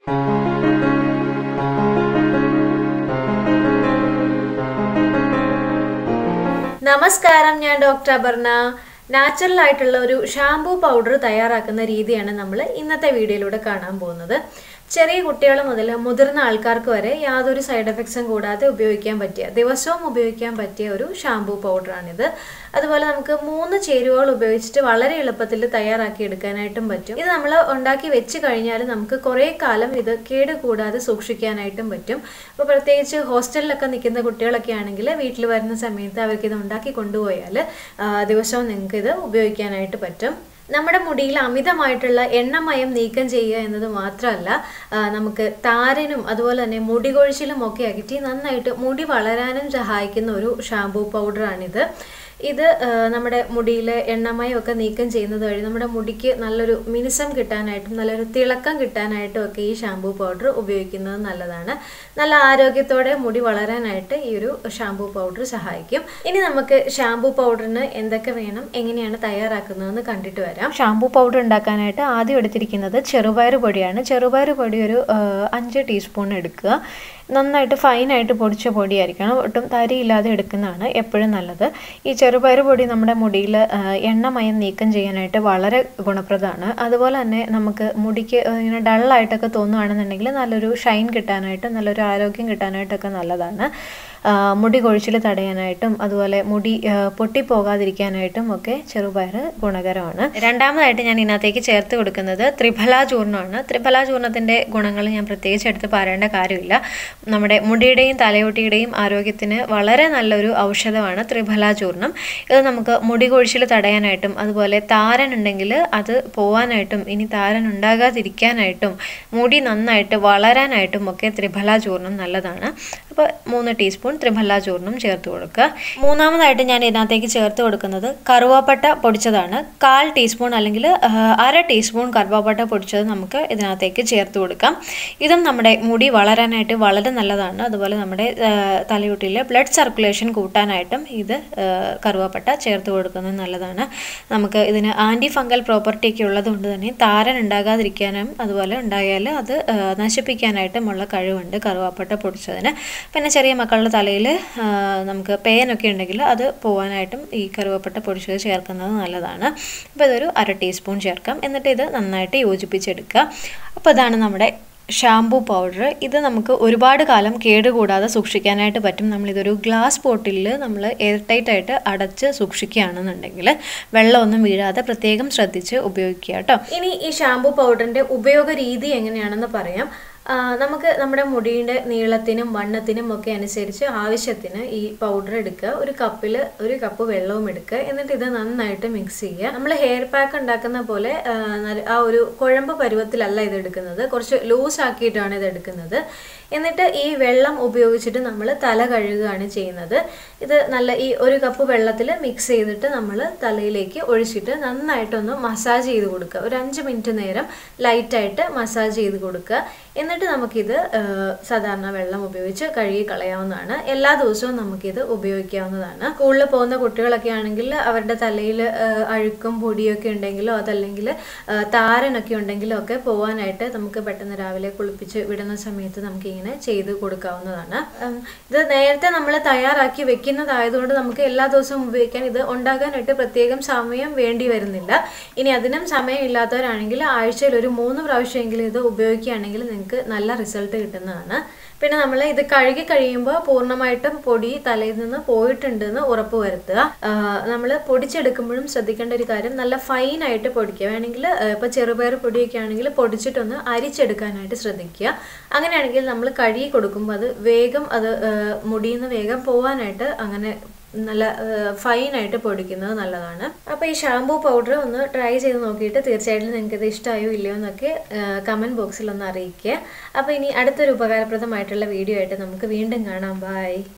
നമസ്കാരം ഞാൻ doctor Aparna natural ആയിട്ടുള്ള ഒരു ഷാംപൂ പൗഡർ തയ്യാറാക്കുന്ന രീതിയാണ് നമ്മൾ ഇന്നത്തെ വീഡിയോയിലൂടെ കാണാൻ പോകുന്നത് ചെറിയ കുട്ടികൾ മുതൽ മുതിർന്ന ആൾക്കാർക്ക് വരെ യാതൊരു സൈഡ് എഫക്ട്സും കൂടാതെ ഉപയോഗിക്കാൻ പറ്റിയ ദിവസവും ഉപയോഗിക്കാൻ പറ്റിയ ഒരു ഷാംപൂ പൗഡറാണിത് അതുപോലെ നമുക്ക് മൂന്ന് ചേരുവകൾ ഉപയോഗിച്ചിട്ട് വളരെ എളുപ്പത്തിൽ തയ്യാറാക്കി എടുക്കാനായിട്ടും പറ്റും ഇത് നമ്മൾ ഉണ്ടാക്കി വെച്ച് കഴിഞ്ഞാൽ നമുക്ക് കുറേ കാലം ഇത് കേട് കൂടാതെ സൂക്ഷിക്കാനായിട്ടും പറ്റും ഇപ്പോൾ പ്രത്യേകിച്ച് ഹോസ്റ്റലിലൊക്കെ നിൽക്കുന്ന കുട്ടികളൊക്കെ ആണെങ്കിൽ വീട്ടിൽ വരുന്ന സമയത്ത് അവർക്ക് ഇത് ഉണ്ടാക്കി കൊണ്ടുപോയാൽ ദിവസവും നിങ്ങൾക്ക് ഇത് ഉപയോഗിക്കാനായിട്ട് പറ്റും നമ്മുടെ മുടിയിൽ അമിതമായിട്ടുള്ള എണ്ണമയം നീക്കം ചെയ്യുക എന്നത് മാത്രമല്ല ആ, നമുക്ക് താരനും അതുപോലെ തന്നെ മുടി കൊഴിച്ചിലും ഒക്കെ അകറ്റി നന്നായിട്ട് മുടി വളരാനും സഹായിക്കുന്ന ഒരു ഷാംപൂ പൗഡറാണിത് ഇത് ആ, നമ്മുടെ മുടിയിലെ എണ്ണമയം ഒക്കെ നീക്കം ചെയ്യുന്നത് വഴി നമ്മുടെ മുടിക്ക് നല്ലൊരു മിനുസം കിട്ടാനായിട്ടും നല്ലൊരു തിളക്കം കിട്ടാനായിട്ടും ഒക്കെ ഈ ഷാംപൂ പൗഡർ ഉപയോഗിക്കുന്നത് നല്ലതാണ് നല്ല ആരോഗ്യത്തോടെ മുടി വളരാനായിട്ട് ഈ ഒരു ഷാംപൂ പൗഡർ സഹായിക്കും ഇനി നമുക്ക് ഷാംപൂ പൗഡറിന് എന്തൊക്കെ വേണം എങ്ങനെയാണ് തയ്യാറാക്കുന്നതെന്ന് കണ്ടിട്ട് വരാം ഷാംപൂ പൗഡർ ഉണ്ടാക്കാനായിട്ട് ആദ്യം എടുത്തിരിക്കുന്നത് ചെറുപയർ പൊടിയാണ് ചെറുപയർ പൊടി ഒരു ആ, അഞ്ച് ടീസ്പൂൺ എടുക്കുക നന്നായിട്ട് ഫൈനായിട്ട് പൊടിച്ച പൊടിയായിരിക്കണം ഒട്ടും തരിയില്ലാതെ എടുക്കുന്നതാണ് എപ്പോഴും നല്ലത് ഈ ചെറുപയർ പൊടി നമ്മുടെ മുടിയിൽ എണ്ണമയം നീക്കം ചെയ്യാനായിട്ട് വളരെ ഗുണപ്രദമാണ് അതുപോലെ തന്നെ നമുക്ക് മുടിക്ക് ആ, ഇങ്ങനെ ഡള്ളായിട്ടൊക്കെ തോന്നുകയാണെന്നുണ്ടെങ്കിൽ നല്ലൊരു ഷൈൻ കിട്ടാനായിട്ട് നല്ലൊരു ആരോഗ്യം കിട്ടാനായിട്ടൊക്കെ നല്ലതാണ് ആ, മുടി കൊഴിച്ചിൽ തടയാനായിട്ടും അതുപോലെ മുടി ആ, പൊട്ടിപ്പോകാതിരിക്കാനായിട്ടും ഒക്കെ ചെറുപയർ ഗുണകരമാണ് രണ്ടാമതായിട്ട് ഞാൻ ഇതിനകത്തേക്ക് ചേർത്ത് കൊടുക്കുന്നത് ത്രിഫല ചൂർണ്ണമാണ് ത്രിഫല ചൂർണ്ണത്തിൻ്റെ ഗുണങ്ങൾ ഞാൻ പ്രത്യേകിച്ച് എടുത്ത് പറയേണ്ട കാര്യമില്ല നമ്മുടെ മുടിയുടെയും തലയോട്ടിയുടെയും ആരോഗ്യത്തിന് വളരെ നല്ലൊരു ഔഷധമാണ് ത്രിഫല ചൂർണം ഇത് നമുക്ക് മുടി കൊഴിച്ചിൽ തടയാനായിട്ടും അതുപോലെ താരൻ ഉണ്ടെങ്കിൽ അത് പോവാനായിട്ടും ഇനി താരൻ ഉണ്ടാകാതിരിക്കാനായിട്ടും മുടി നന്നായിട്ട് വളരാനായിട്ടും ഒക്കെ ത്രിഫല ചൂർണം നല്ലതാണ് അപ്പോൾ മൂന്ന് ടീസ്പൂൺ ത്രിഫല ചൂർണം ചേർത്ത് കൊടുക്കുക മൂന്നാമതായിട്ട് ഞാൻ ഇതിനകത്തേക്ക് ചേർത്ത് കൊടുക്കുന്നത് കറുവാപ്പട്ട പൊടിച്ചതാണ് കാൽ ടീസ്പൂൺ അല്ലെങ്കിൽ ആ, അര ടീസ്പൂൺ കറുവാപ്പട്ട പൊടിച്ചത് നമുക്ക് ഇതിനകത്തേക്ക് ചേർത്ത് കൊടുക്കാം ഇതും നമ്മുടെ മുടി വളരാനായിട്ട് വളരെ നല്ലതാണ് അതുപോലെ നമ്മുടെ ആ, തലയോട്ടിയിലെ ബ്ലഡ് സർക്കുലേഷൻ കൂട്ടാനായിട്ടും ഇത് ആ, കറുവാപ്പട്ട ചേർത്ത് കൊടുക്കുന്നത് നല്ലതാണ് നമുക്ക് ഇതിന് ആൻറ്റി ഫംഗൽ പ്രോപ്പർട്ടി ഒക്കെ ഉള്ളത് കൊണ്ട് തന്നെ താരൻ ഉണ്ടാകാതിരിക്കാനും അതുപോലെ ഉണ്ടായാൽ അത് ആ, നശിപ്പിക്കാനായിട്ടുമുള്ള കഴിവുണ്ട് കറുവാപ്പട്ട പൊടിച്ചതിന് പിന്നെ ചെറിയ മക്കളുടെ തലയിൽ നമുക്ക് പേനൊക്കെ ഉണ്ടെങ്കിൽ അത് പോകാനായിട്ടും ഈ കറുവപ്പട്ട പൊടിച്ചത് ചേർക്കുന്നത് നല്ലതാണ് അപ്പോൾ ഇതൊരു അര ടീസ്പൂൺ ചേർക്കാം എന്നിട്ട് ഇത് നന്നായിട്ട് യോജിപ്പിച്ചെടുക്കുക അപ്പോൾ ഇതാണ് നമ്മുടെ ഷാംപൂ പൗഡർ ഇത് നമുക്ക് ഒരുപാട് കാലം കേടുകൂടാതെ സൂക്ഷിക്കാനായിട്ട് പറ്റും നമ്മളിതൊരു ഗ്ലാസ് ബോട്ടിലിൽ നമ്മൾ എയർ ടൈറ്റ് ആയിട്ട് അടച്ച് സൂക്ഷിക്കുകയാണെന്നുണ്ടെങ്കിൽ വെള്ളമൊന്നും വീഴാതെ പ്രത്യേകം ശ്രദ്ധിച്ച് ഉപയോഗിക്കുക കേട്ടോ ഇനി ഈ ഷാംപൂ പൗഡറിൻ്റെ ഉപയോഗ രീതി എങ്ങനെയാണെന്ന് പറയാം ആ, നമുക്ക് നമ്മുടെ മുടിയുടെ നീളത്തിനും വണ്ണത്തിനും ഒക്കെ അനുസരിച്ച് ആവശ്യത്തിന് ഈ പൗഡർ എടുക്കുക ഒരു കപ്പിൽ ഒരു കപ്പ് വെള്ളവും എടുക്കുക എന്നിട്ട് ഇത് നന്നായിട്ട് മിക്സ് ചെയ്യുക നമ്മൾ ഹെയർ പാക്ക് ഉണ്ടാക്കുന്ന പോലെ ആ, നല്ല- ആ ഒരു കുഴമ്പ് പരുവത്തിലല്ല ഇത് എടുക്കുന്നത് കുറച്ച് ലൂസ് ആക്കിയിട്ടാണ് ഇത് എടുക്കുന്നത് എന്നിട്ട് ഈ വെള്ളം ഉപയോഗിച്ചിട്ട് നമ്മൾ തല കഴുകുകയാണ് ചെയ്യുന്നത് ഇത് നല്ല ഈ ഒരു കപ്പ് വെള്ളത്തിൽ മിക്സ് ചെയ്തിട്ട് നമ്മൾ തലയിലേക്ക് ഒഴിച്ചിട്ട് നന്നായിട്ടൊന്ന് മസാജ് ചെയ്ത് കൊടുക്കുക ഒരു അഞ്ച് മിനിറ്റ് നേരം ലൈറ്റായിട്ട് മസാജ് ചെയ്ത് കൊടുക്കുക എന്നിട്ട് നമുക്കിത് ആ, സാധാരണ വെള്ളം ഉപയോഗിച്ച് കഴുകി കളയാവുന്നതാണ് എല്ലാ ദിവസവും നമുക്കിത് ഉപയോഗിക്കാവുന്നതാണ് സ്കൂളിൽ പോകുന്ന കുട്ടികളൊക്കെ ആണെങ്കിൽ അവരുടെ തലയിൽ അഴുക്കും പൊടിയൊക്കെ ഉണ്ടെങ്കിലോ അതല്ലെങ്കിൽ ആ, താരനൊക്കെ ഉണ്ടെങ്കിലോ ഒക്കെ പോകാനായിട്ട് നമുക്ക് പെട്ടെന്ന് രാവിലെ കുളിപ്പിച്ച് വിടുന്ന സമയത്ത് നമുക്ക് ഇങ്ങനെ ചെയ്ത് കൊടുക്കാവുന്നതാണ് ഉം, ഇത് നേരത്തെ നമ്മൾ തയ്യാറാക്കി വെക്കുന്നതായതുകൊണ്ട് നമുക്ക് എല്ലാ ദിവസവും ഉപയോഗിക്കാൻ ഇത് ഉണ്ടാകാനായിട്ട് പ്രത്യേകം സമയം വേണ്ടി വരുന്നില്ല ഇനി അതിനും സമയമില്ലാത്തവരാണെങ്കിൽ ആഴ്ചയിൽ ഒരു മൂന്ന് പ്രാവശ്യമെങ്കിലും ഇത് ഉപയോഗിക്കുകയാണെങ്കിൽ നിങ്ങൾക്ക് നല്ല റിസൾട്ട് കിട്ടുന്നതാണ് പിന്നെ നമ്മൾ ഇത് കഴുകി കഴിയുമ്പോൾ പൂർണ്ണമായിട്ടും പൊടി തലയിൽ നിന്ന് പോയിട്ടുണ്ടെന്ന് ഉറപ്പ് വരുത്തുക നമ്മൾ പൊടിച്ചെടുക്കുമ്പോഴും ശ്രദ്ധിക്കേണ്ട ഒരു കാര്യം നല്ല ഫൈൻ ആയിട്ട് പൊടിക്കുക വേണമെങ്കിൽ ഇപ്പോൾ ചെറുപയർ പൊടിയൊക്കെ ആണെങ്കിൽ പൊടിച്ചിട്ടൊന്ന് അരിച്ചെടുക്കാനായിട്ട് ശ്രദ്ധിക്കുക അങ്ങനെയാണെങ്കിൽ നമ്മൾ കഴുകി കൊടുക്കുമ്പോൾ അത് വേഗം അത് ആ, മുടിയിൽ നിന്ന് വേഗം പോകാനായിട്ട് അങ്ങനെ നല്ല ഫൈനായിട്ട് പൊടിക്കുന്നത് നല്ലതാണ് അപ്പോൾ ഈ ഷാംപൂ പൗഡർ ഒന്ന് ട്രൈ ചെയ്ത് നോക്കിയിട്ട് തീർച്ചയായിട്ടും നിങ്ങൾക്ക് ഇത് ഇഷ്ടമായോ ഇല്ലയോ എന്നൊക്കെ കമൻറ്റ് ബോക്സിൽ ഒന്ന് അറിയിക്കുക അപ്പോൾ ഇനി അടുത്തൊരു ഉപകാരപ്രദമായിട്ടുള്ള വീഡിയോ ആയിട്ട് നമുക്ക് വീണ്ടും കാണാം ബൈ